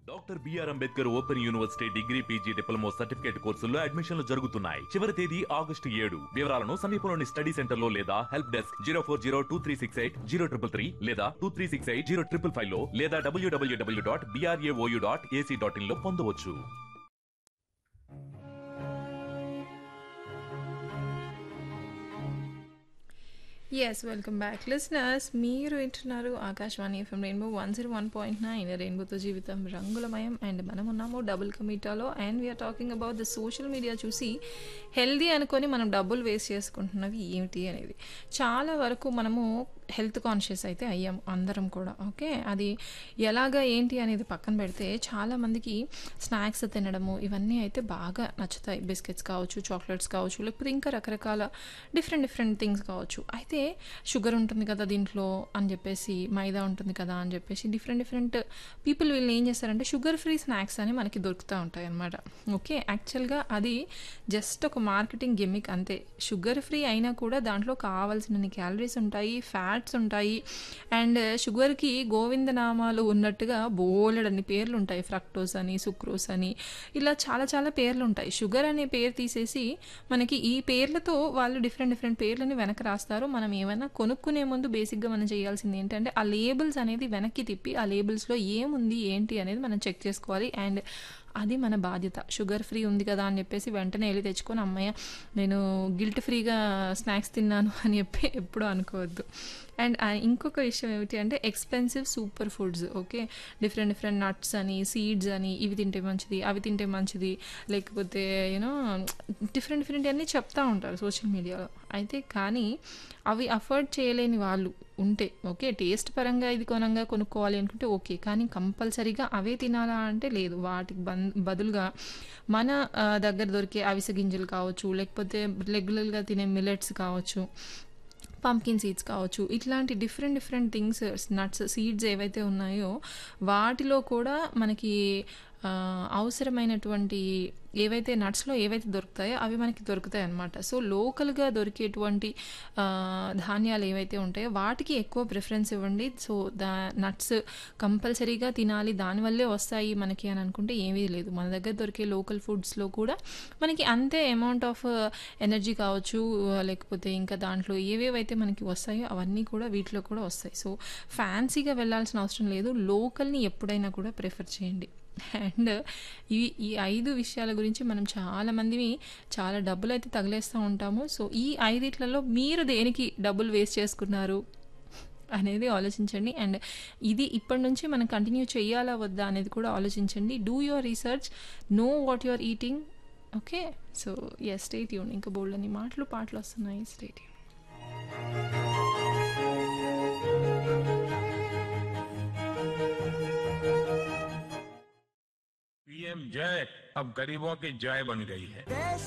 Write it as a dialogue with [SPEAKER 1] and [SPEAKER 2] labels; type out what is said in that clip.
[SPEAKER 1] doctor B R Ambedkar open university degree PG diploma certificate కోర్సుల్లో అడ్మిషన్లు జరుగుతున్నాయి చివరి తేదీ ఆగస్టు ఏడు వివరాలను సమీపంలోని స్టడీ సెంటర్ లో లేదా help desk zero four zero two three six eight zero triple three లేదా two three six eight zero triple five లో లేదా W W W dot B R A O U dot A C dot in లో పొందవచ్చు
[SPEAKER 2] ఎస్ వెల్కమ్ బ్యాక్ లిసనర్స్ మీరు వింటున్నారు Akashvani F M rainbow one zero one point nine రెయిన్బోతో జీవితం రంగులమయం అండ్ మనం ఉన్నాము డబుల్ కమిటాలో and we are talking about the social media చూసి హెల్దీ అనుకొని మనం డబ్బులు వేస్ట్ చేసుకుంటున్నవి ఏమిటి అనేది చాలా వరకు మనము హెల్త్ కాన్షియస్ అయితే అయ్యాము అందరం కూడా ఓకే అది ఎలాగా ఏంటి అనేది పక్కన పెడితే చాలామందికి స్నాక్స్ తినడము ఇవన్నీ అయితే బాగా నచ్చుతాయి బిస్కెట్స్ కావచ్చు చాక్లెట్స్ కావచ్చు లేకపోతే ఇంకా రకరకాల డిఫరెంట్ డిఫరెంట్ థింగ్స్ కావచ్చు అయితే షుగర్ ఉంటుంది కదా దీంట్లో అని చెప్పేసి మైదా ఉంటుంది కదా అని చెప్పేసి డిఫరెంట్ డిఫరెంట్ పీపుల్ వీళ్ళు ఏం చేస్తారంటే షుగర్ ఫ్రీ స్నాక్స్ అని మనకి దొరుకుతూ ఉంటాయి అన్నమాట ఓకే యాక్చువల్గా అది జస్ట్ ఒక మార్కెటింగ్ గిమ్మిక్ అంతే షుగర్ ఫ్రీ అయినా కూడా దాంట్లో కావాల్సినన్ని క్యాలరీస్ ఉంటాయి ఫ్యాట్స్ ఉంటాయి అండ్ షుగర్కి గోవింద నామాలు ఉన్నట్టుగా బోలెడన్ని పేర్లు ఉంటాయి ఫ్రక్టోస్ అని సుక్రోస్ అని ఇలా చాలా చాలా పేర్లు ఉంటాయి షుగర్ అనే పేరు తీసేసి మనకి ఈ పేర్లతో వాళ్ళు డిఫరెంట్ డిఫరెంట్ పేర్లని వెనక రాస్తారు మనం ఏమైనా కొనుక్కునే ముందు బేసిక్గా మనం చేయాల్సింది ఏంటంటే ఆ లేబుల్స్ అనేది వెనక్కి తిప్పి ఆ లేబుల్స్లో ఏముంది ఏంటి అనేది మనం చెక్ చేసుకోవాలి అండ్ అది మన బాధ్యత షుగర్ ఫ్రీ ఉంది కదా అని చెప్పేసి వెంటనే వెళ్ళి తెచ్చుకొని అమ్మయ్య నేను గిల్ట్ ఫ్రీగా స్నాక్స్ తిన్నాను అని చెప్పి ఎప్పుడూ అనుకోవద్దు అండ్ ఇంకొక విషయం ఏమిటి అంటే expensive super foods okay different different nuts అని సీడ్స్ అని ఇవి తింటే మంచిది అవి తింటే మంచిది లేకపోతే యూనో డిఫరెంట్ డిఫరెంట్ అన్నీ చెప్తా ఉంటారు సోషల్ మీడియాలో అయితే కానీ అవి అఫోర్డ్ చేయలేని వాళ్ళు ఉంటే ఓకే టేస్ట్ పరంగా ఇది కొనంగా కొనుక్కోవాలి అనుకుంటే ఓకే కానీ కంపల్సరీగా అవే తినాలా అంటే లేదు వాటికి బన్ బదులుగా మన ఆ, దగ్గర దొరికే అవిసె గింజలు కావచ్చు లేకపోతే రెగ్యులర్గా తినే మిలెట్స్ కావచ్చు పంకిన్ సీడ్స్ కావచ్చు ఇట్లాంటి different different things nuts seeds ఏవైతే ఉన్నాయో వాటిలో కూడా మనకి ఆ, అవసరమైనటువంటి ఏవైతే నట్స్లో ఏవైతే దొరుకుతాయో అవి మనకి దొరుకుతాయి అన్నమాట సో లోకల్గా దొరికేటువంటి ఆ, ధాన్యాలు ఏవైతే ఉంటాయో వాటికి ఎక్కువ ప్రిఫరెన్స్ ఇవ్వండి సో దా నట్స్ కంపల్సరీగా తినాలి దానివల్లే వస్తాయి మనకి అని అనుకుంటే ఏమీ లేదు మన దగ్గర దొరికే లోకల్ ఫుడ్స్లో కూడా మనకి అంతే అమౌంట్ ఆఫ్ ఎనర్జీ కావచ్చు లేకపోతే ఇంకా దాంట్లో ఏవేవైతే మనకి వస్తాయో అవన్నీ కూడా వీటిలో కూడా వస్తాయి సో ఫ్యాన్సీగా వెళ్ళాల్సిన అవసరం లేదు లోకల్ని ఎప్పుడైనా కూడా ప్రిఫర్ చేయండి అండ్ ఈ ఈ ఐదు విషయాల గురించి మనం చాలా మందిని చాలా డబ్బులు అయితే తగిలేస్తూ ఉంటాము సో ఈ ఐదిట్లలో మీరు దేనికి డబ్బులు వేస్ట్ చేసుకున్నారు అనేది ఆలోచించండి అండ్ ఇది ఇప్పటి నుంచి మనం కంటిన్యూ చేయాలా వద్దా అనేది కూడా ఆలోచించండి do your research know what you are eating okay so ఎస్ స్టేట్ యూన్ ఇంకా బోల్డ్ అని మాటలు పాటలు వస్తున్నాయి స్టేట్ యూన్
[SPEAKER 3] पीएम जय अब गरीबों की जय बन गई है
[SPEAKER 4] देश